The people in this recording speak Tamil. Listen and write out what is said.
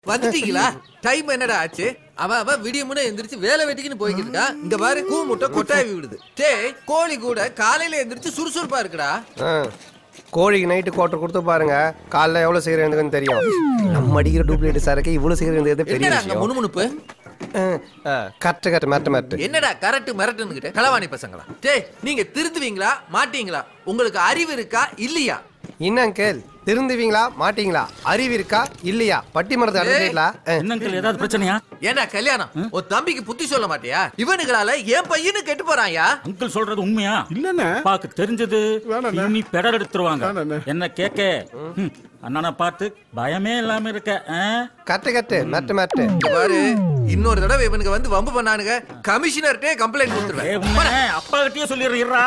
வந்துட்டீங்களா டைம் என்னடா ஆச்சு அவன் அவன் விடிய முன்ன எந்திரிச்சு வேலை வெட்டிக்குன்னு போய்கிட்டு இருக்கான் இங்க பாரு கூ முட்டை கொட்டாவி விடுது டேய் கோழி கூட காலையில எந்திரிச்சு சுறுசுறுப்பா இருக்குடா ஆ. கோழிக்கு நைட்டு கோட்டர் கொடுத்து பாருங்க காலைல எவ்வளவு சீக்கிரம் தெரியும் நம்ம அடிக்கிற டூப்ளிகேட் சரக்கு இவ்வளவு சீக்கிரம் இருந்தது பெரிய என்னடா அங்க விஷயம் முணுமுணுப்பு கரெக்ட் கரெக்ட் மிரட்டு மிரட்டு என்னடா கரெக்ட் மிரட்டுன்னு களவாணி பசங்களா டேய் நீங்க திருந்துவீங்களா மாட்டீங்களா உங்களுக்கு அறிவு இருக்கா இல்லையா இன்னும் கேள் திருந்துவீங்களா மாட்டீங்களா அறிவு இருக்கா இல்லையா பட்டிமரத்தை அடைஞ்சிங்களா என்னங்கள் ஏதாவது பிரச்சனையா ஏன்டா கல்யாணம் உன் தம்பிக்கு புத்தி சொல்ல மாட்டியா இவனுங்களால என் பையனு கெட்டு போறான்யா அங்கிள் சொல்றது உண்மையா இல்லண்ணே பாக்கு தெரிஞ்சது வேணாண்ணே. இனி பெடர் எடுத்துருவாங்க வேணாண்ணே. என்ன கேக்க ம், அண்ணனை பார்த்து பயமே இல்லாம இருக்க ஆ? கரெக்ட் கரெக்ட் மிரட்டு மிரட்டு இங்க பாரு இன்னொரு தடவை இவனுக்கு வந்து வம்பு பண்ணானுங்க கமிஷனர்கிட்டே கம்ப்ளைண்ட் ஏய், கொடுத்துருவேன் உன்னை அப்பா கிட்டயே சொல்லிடுறா